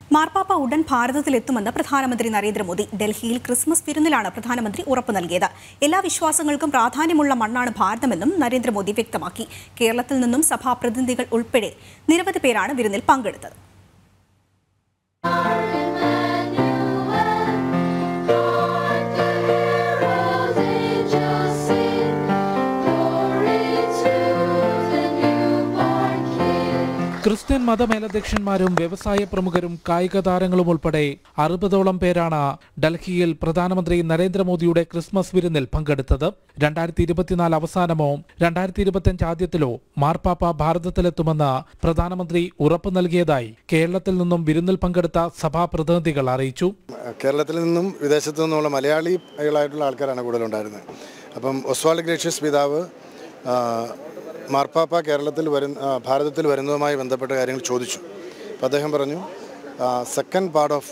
മാർപ്പാപ്പ ഉടൻ ഭാരതത്തിലെത്തുമെന്ന് പ്രധാനമന്ത്രി നരേന്ദ്രമോദി ഡൽഹിയിൽ ക്രിസ്മസ് വിരുന്നിലാണ് പ്രധാനമന്ത്രി ഉറപ്പു നൽകിയത് എല്ലാ വിശ്വാസങ്ങൾക്കും പ്രാധാന്യമുള്ള മണ്ണാണ് ഭാരതമെന്നും നരേന്ദ്രമോദി വ്യക്തമാക്കി കേരളത്തിൽ നിന്നും സഭാ പ്രതിനിധികൾ ഉൾപ്പെടെ നിരവധി പേരാണ് വിരുന്നിൽ പങ്കെടുത്തത് ക്രിസ്ത്യൻ മതമേലധ്യക്ഷന്മാരും വ്യവസായ പ്രമുഖരും കായിക താരങ്ങളും ഉൾപ്പെടെ അറുപതോളം പേരാണ് ഡൽഹിയിൽ പ്രധാനമന്ത്രി നരേന്ദ്രമോദിയുടെ ക്രിസ്മസ് വിരുന്നിൽ പങ്കെടുത്തത് രണ്ടായിരത്തി ഇരുപത്തിനാല് അവസാനമോ രണ്ടായിരത്തി ഇരുപത്തിയഞ്ച് ആദ്യത്തിലോ മാർപ്പാപ്പ ഭാരതത്തിലെത്തുമെന്ന് പ്രധാനമന്ത്രി ഉറപ്പു നൽകിയതായി കേരളത്തിൽ നിന്നും വിരുന്നിൽ പങ്കെടുത്ത സഭാ പ്രതിനിധികൾ അറിയിച്ചു കേരളത്തിൽ നിന്നും വിദേശത്തു നിന്നുമുള്ള മലയാളികളായിട്ടുള്ള ആൾക്കാരാണ് കൂടുതലുണ്ടായിരുന്നത് അപ്പം ഒസ്വാൾഡ് ഗ്രേഷ്യസ് പിതാവ് ആ, മാർപ്പാപ്പ കേരളത്തിൽ വരുന്ന ആ, ഭാരതത്തിൽ വരുന്നതുമായി ബന്ധപ്പെട്ട കാര്യങ്ങൾ ചോദിച്ചു അപ്പോൾ അദ്ദേഹം പറഞ്ഞു second part of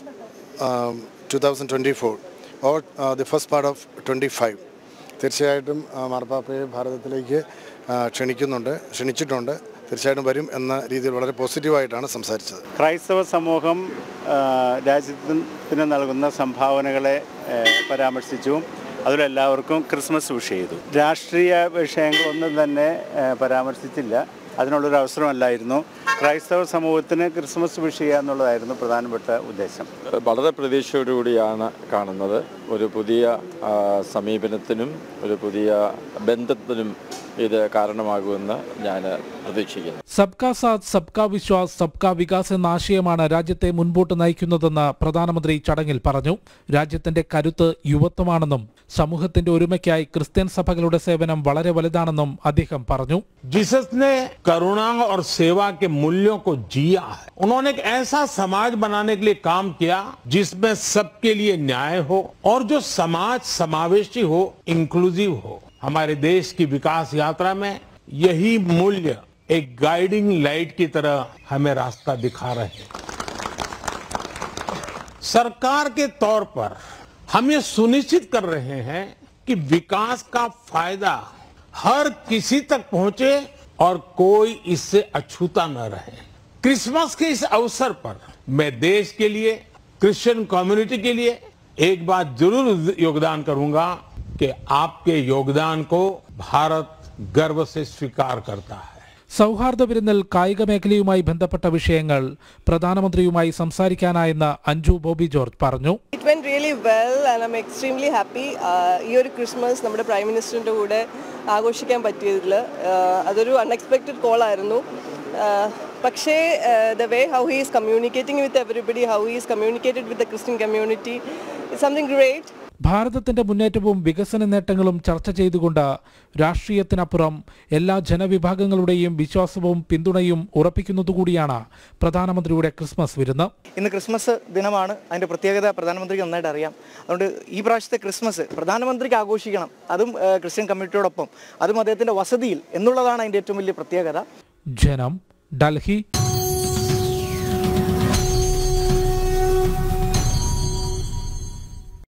two thousand twenty four or the first part of twenty five തീർച്ചയായിട്ടും ആ, മാർപ്പാപ്പയെ ഭാരതത്തിലേക്ക് ആ, ക്ഷണിക്കുന്നുണ്ട് ക്ഷണിച്ചിട്ടുണ്ട് തീർച്ചയായിട്ടും വരും എന്ന രീതിയിൽ വളരെ പോസിറ്റീവായിട്ടാണ് സംസാരിച്ചത് ക്രൈസ്തവ സമൂഹം ആ, രാജ്യത്തിന് നൽകുന്ന സംഭാവനകളെ ഏ, പരാമർശിച്ചു അതിലെല്ലാവർക്കും ക്രിസ്മസ് വിഷ് ചെയ്തു രാഷ്ട്രീയ വിഷയങ്ങളൊന്നും തന്നെ ഏ, പരാമർശിച്ചില്ല അതിനുള്ളൊരു അവസരമല്ലായിരുന്നു ക്രൈസ്തവ സമൂഹത്തിന് ക്രിസ്മസ് വിഷ് ചെയ്യുക എന്നുള്ളതായിരുന്നു പ്രധാനപ്പെട്ട ഉദ്ദേശം വളരെ പ്രതീക്ഷയോടുകൂടിയാണ് കാണുന്നത് ഒരു പുതിയ ആ, സമീപനത്തിനും ഒരു പുതിയ ബന്ധത്തിനും ഇത് കാരണമാകുമെന്ന് ഞാൻ പ്രതീക്ഷിക്കുന്നു സബ്കാ സാത്ത് സബ്കാ വിശ്വാസ് സബ്കാ വികാസ് എന്ന ആശയമാണ് രാജ്യത്തെ മുൻപോട്ട് നയിക്കുന്നതെന്ന് പ്രധാനമന്ത്രി ചടങ്ങിൽ പറഞ്ഞു രാജ്യത്തിന്റെ കരുത്ത് യുവത്വമാണെന്നും സമൂഹത്തിന്റെ ഒരുമയ്ക്കായി ക്രിസ്ത്യൻ സഭകളുടെ സേവനം വളരെ വലുതാണെന്നും അദ്ദേഹം പറഞ്ഞു जीसस ने करुणा और सेवा के मूल्यों को जिया है उन्होंने एक ऐसा समाज बनाने के लिए काम किया जिसमें सबके लिए न्याय हो और जो समाज समावेशी हो इंक्लूसिव हो हमारे देश की विकास यात्रा में यही मूल्य एक गाइडिंग लाइट की तरह हमें रास्ता दिखा रहे हैं सरकार के तौर पर हम ये सुनिश्चित कर रहे हैं कि विकास का फायदा हर किसी तक पहुंचे और कोई इससे अछूता न रहे क्रिसमस के इस अवसर पर मैं देश के लिए क्रिश्चियन कम्युनिटी के लिए एक बात जरूर योगदान करूंगा कि आपके योगदान को भारत गर्व से स्वीकार करता है സൗഹാർദ്ദ വിരുന്നിൽ കായിക മേഖലയുമായി ബന്ധപ്പെട്ട വിഷയങ്ങൾ പ്രധാനമന്ത്രിയുമായി സംസാരിക്കാനായെന്ന് അഞ്ജു ബോബി ജോർജ് പറഞ്ഞു It went really well and I'm extremely happy. Uh, ഈ ഒരു ക്രിസ്മസ് നമ്മുടെ പ്രൈം മിനിസ്റ്ററിൻ്റെ കൂടെ ആഘോഷിക്കാൻ പറ്റിയതിൽ uh, അതൊരു അൺഎക്സ്പെക്റ്റഡ് കോൾ ആയിരുന്നു Uh, പക്ഷേ the way how he is communicating with everybody how he is communicated with the Christian community it something great ഭാരതത്തിന്റെ മുന്നേറ്റവും വികസന നേട്ടങ്ങളും ചർച്ച ചെയ്തുകൊണ്ട് രാഷ്ട്രീയത്തിനപ്പുറം എല്ലാ ജനവിഭാഗങ്ങളുടെയും വിശ്വാസവും പിന്തുണയും ഉറപ്പിക്കുന്നതുകൂടിയാണ് പ്രധാനമന്ത്രിയുടെ ക്രിസ്മസ് വിരുന്ന് ഇന്ന് ക്രിസ്മസ് ദിനമാണ് അതിൻ്റെ പ്രത്യേകത പ്രധാനമന്ത്രിക്ക് നന്നായിട്ട് അറിയാം അതുകൊണ്ട് ഈ പ്രാവശ്യത്തെ ക്രിസ്മസ് പ്രധാനമന്ത്രിക്ക് ആഘോഷിക്കണം അതും ഏഹ്, ക്രിസ്ത്യൻ കമ്മ്യൂണിറ്റിയോടൊപ്പം അതും അദ്ദേഹത്തിൻ്റെ വസതിയിൽ എന്നുള്ളതാണ് അതിൻ്റെ ഏറ്റവും വലിയ പ്രത്യേകത ജനം ഡൽഹി